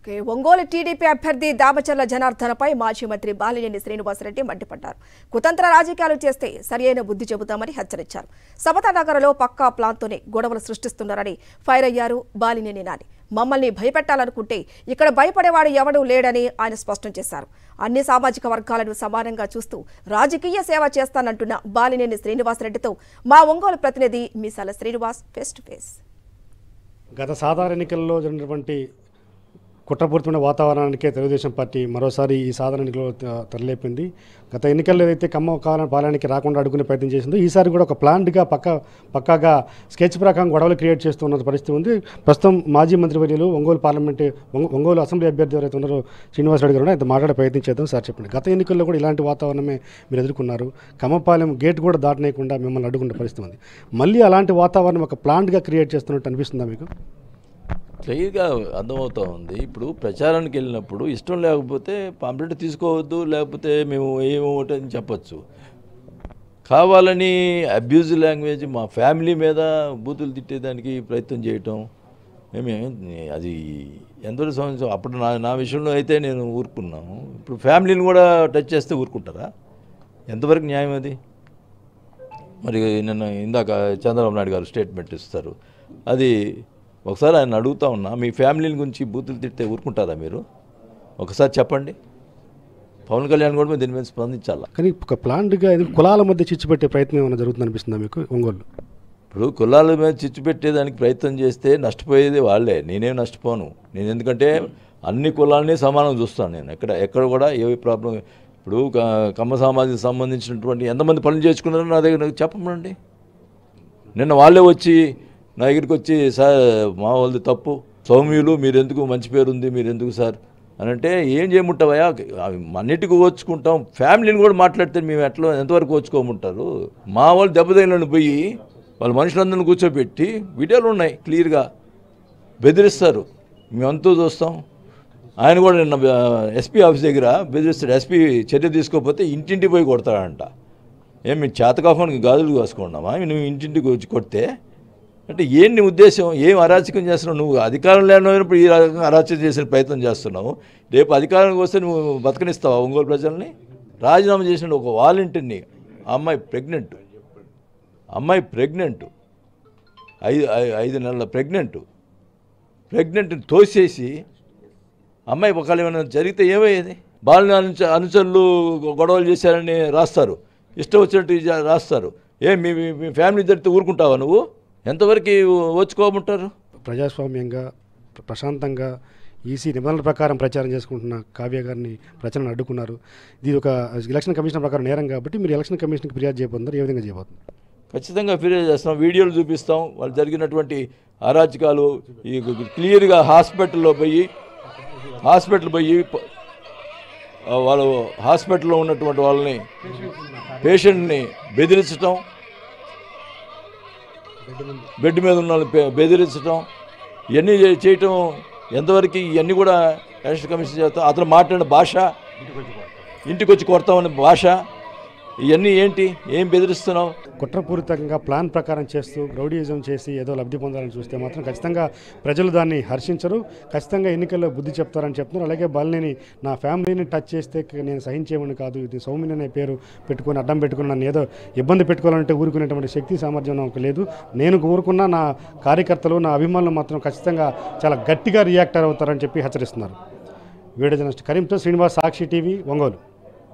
okay, Ongole TDP అభ్యర్థి దామచర్ల జనార్దనపై మాజీ మంత్రి బాలినేని శ్రీనివాసరెడ్డి మండిపడ్డారు కుతంత్ర రాజకీయాలు చేస్తే సరియైన బుద్ధి చెబుతామని హెచ్చరించారు సమతానగర్లో పక్కా ప్లాన్తోనే గొడవలు సృష్టిస్తున్నారని ఫైర్ అయ్యారు బాలినేని నాని మమ్మల్ని భయపెట్టాలనుకుంటే ఇక్కడ భయపడేవాడు ఎవడూ లేడని ఆయన స్పష్టం చేశారు అన్ని సామాజిక వర్గాలను సమానంగా చూస్తూ రాజకీయ సేవ చేస్తానంటున్న బాలినేని శ్రీనివాసరెడ్డితో మా ఒంగోలు ప్రతినిధి మీసాల శ్రీనివాస్ ఫేస్ టు ఫేస్ గత సాధారణ ఎన్నికల్లో జరిగినటువంటి కుట్రపూరితమైన వాతావరణానికే తెలుగుదేశం పార్టీ మరోసారి ఈ సాధారణ ఎన్నికల్లో త- తరలిపోయింది గత ఎన్నికల్లో ఏదైతే కమ్మ కాలం పాలనకి రాకుండా అడుగునే ప్రయత్నం చేసిందో ఈసారి కూడా ఒక ప్లాన్డ్గా పక్క పక్కాగా స్కెచ్ ప్రకారం గొడవలు క్రియేట్ చేస్తున్న పరిస్థితి ఉంది ప్రస్తుతం మాజీ మంత్రివర్యులు ఒంగోలు పార్లమెంట్ ఒంగో- ఒంగోలు అసెంబ్లీ అభ్యర్థి ఎవరైతే ఉన్నారో శ్రీనివాసరెడ్డి గారు అయితే మాట్లాడే ప్రయత్నం చేద్దాం సార్ చెప్పండి గత ఎన్నికల్లో కూడా ఇలాంటి వాతావరణమే మీరు ఎదుర్కొన్నారు కమ్మపాలెం గేట్ కూడా దాటనేయకుండా మిమ్మల్ని అడ్డుకునే పరిస్థితి ఉంది మళ్ళీ అలాంటి వాతావరణం ఒక ప్లాన్డ్గా క్రియేట్ చేస్తున్నట్టు అనిపిస్తుందా మీకు క్లియర్గా అర్థమవుతా ఉంది ఇప్పుడు ప్రచారానికి వెళ్ళినప్పుడు ఇష్టం లేకపోతే పాంప్లెట్ తీసుకోవద్దు లేకపోతే మేము ఏమోటి అని చెప్పొచ్చు కావాలని అబ్యూజ్ లాంగ్వేజ్ మా ఫ్యామిలీ మీద బూతులు తిట్టేదానికి ప్రయత్నం చేయటం ఏమి అది ఎంతవరకు సంవత్సరం అప్పుడు నా నా విషయంలో అయితే నేను ఊరుకున్నాను ఇప్పుడు ఫ్యామిలీని కూడా టచ్ చేస్తే ఊరుకుంటారా ఎంతవరకు న్యాయం అది మరి నిన్న ఇందాక చంద్రబాబు నాయుడు గారు స్టేట్మెంట్ ఇస్తారు అది ఒకసారి ఆయన అడుగుతా ఉన్నా మీ ఫ్యామిలీని గురించి బూతులు తిడితే ఊరుకుంటారా మీరు ఒకసారి చెప్పండి పవన్ కళ్యాణ్ కూడా దీని మీద స్పందించాలా కానీ ఒక ప్లాన్డ్గా ఇది కులాల మధ్య చిచ్చు పెట్టే ప్రయత్నం ఏమైనా జరుగుతుంది అనిపిస్తుందా మీకు ఒంగోలు ఇప్పుడు కులాల మీద చిచ్చు పెట్టేదానికి ప్రయత్నం చేస్తే నష్టపోయేది వాళ్ళే నేనేం నష్టపోను నేను ఎందుకంటే అన్ని కులాలని సమానం చూస్తాను నేను ఎక్కడ ఎక్కడ కూడా ఏ ప్రాబ్లం ఇప్పుడు క- కమ్మ సమాజానికి సంబంధించినటువంటి ఎంతమంది పనులు చేసుకున్నారో నా దగ్గర నాకు చెప్పమండి నిన్న వాళ్ళే వచ్చి నా దగ్గరికి వచ్చి సార్ మా వాళ్ళది తప్పు సౌమ్యులు మీరెందుకు మంచి పేరు ఉంది మీరెందుకు సార్ అని అంటే ఏం చేయమంటావయ్యా అవి అన్నిటికీ ఓచుకుంటాం ఫ్యామిలీని కూడా మాట్లాడితే మేము ఎట్లా ఎంతవరకు ఓచుకోమంటారు మా వాళ్ళు దెబ్బతగిలను పోయి వాళ్ళ మనుషులందరిని కూర్చోబెట్టి వీడియోలు ఉన్నాయి క్లియర్గా బెదిరిస్తారు మేమంతా చూస్తాం ఆయన కూడా నిన్న ఎస్పీ ఆఫీస్ దగ్గర బెదిరిస్తాడు ఎస్పీ చర్య తీసుకోకపోతే ఇంటింటి పోయి కొడతాడంట ఏం మీ చేతకాఫానికి గాజులు కాసుకున్నామా నువ్వు ఇంటింటికి వచ్చి కొడితే అంటే ఏం నీ ఉద్దేశం ఏం అరాచకం చేస్తున్నావు నువ్వు అధికారం లేనప్పుడు ఈ రకంగా అరాచకం చేసిన ప్రయత్నం చేస్తున్నావు రేపు అధికారానికి వస్తే నువ్వు బతకనిస్తావా ఒంగోలు ప్రజల్ని రాజీనామా చేసిన ఒక వాలంటీర్ని ఆ అమ్మాయి ప్రెగ్నెంట్ అమ్మాయి ప్రెగ్నెంట్ ఐదు ఐ- ఐదు నెలల ప్రెగ్నెంట్ ప్రెగ్నెంట్ని తోసేసి అమ్మాయి ఒకవేళ ఏమైనా జరిగితే ఏమయ్యేది బాలిన అనుచ అనుచరులు గొడవలు చేశారని రాస్తారు ఇష్టం వచ్చినట్టు జా- రాస్తారు ఏ మీ మీ- మీ ఫ్యామిలీ జరిగితే ఊరుకుంటావా నువ్వు ఎంతవరకు వచ్చుకోమంటారు ప్రజాస్వామ్యంగా ప్ర- ప్రశాంతంగా ఈసీ నిబంధనల ప్రకారం ప్రచారం చేసుకుంటున్న కావ్య గారిని ప్రచారం అడ్డుకున్నారు ఇది ఒక ఎలక్షన్ కమిషన్ ప్రకారం నేరం కాబట్టి మీరు ఎలక్షన్ కమిషన్కి ఫిర్యాదు చేయబోతున్నారు ఏ విధంగా చేయబోతున్నారు ఖచ్చితంగా ఫిర్యాదు చేస్తాం వీడియోలు చూపిస్తాం వాళ్ళు జరిగినటువంటి అరాచకాలు ఈ క్లియర్గా హాస్పిటల్లో పోయి హాస్పిటల్ పోయి ప- ఆ వాళ్ళు హాస్పిటల్లో ఉన్నటువంటి వాళ్ళని పేషెంట్ని బెదిరించటం బెడ్ మీద ఉన్న వాళ్ళని బె- బెదిరించటం ఇవన్నీ చే- చేయటం ఎంతవరకు ఇవన్నీ కూడా ఎలక్షన్ కమిషన్ చేస్తాం అతను మాట్లాడిన భాష ఇంటికి వచ్చి కొడతామనే భాష ఇవన్నీ ఏంటి ఏం బెదిరిస్తున్నావు కుట్రపూరితంగా ప్లాన్ ప్రకారం చేస్తూ రౌడీయిజం చేసి ఏదో లబ్ధి పొందాలని చూస్తే మాత్రం ఖచ్చితంగా ప్రజలు దాన్ని హర్షించరు ఖచ్చితంగా ఎన్నికల్లో బుద్ధి చెప్తారని చెప్తున్నారు అలాగే బాలినేని నా ఫ్యామిలీని టచ్ చేస్తే నేను సహించేవాడిని కాదు ఇది సౌమిని అనే పేరు పెట్టుకొని అడ్డం పెట్టుకుని నన్ను ఏదో ఇబ్బంది పెట్టుకోవాలంటే ఊరుకునేటువంటి శక్తి సామర్థ్యం నాకు లేదు నేను ఊరుకున్న నా కార్యకర్తలు నా అభిమానులు మాత్రం ఖచ్చితంగా చాలా గట్టిగా రియాక్ట్ అవుతారని చెప్పి హెచ్చరిస్తున్నారు వీడియో జర్నలిస్ట్ కరీంతో శ్రీనివాస్ సాక్షి టీవీ ఒంగోలు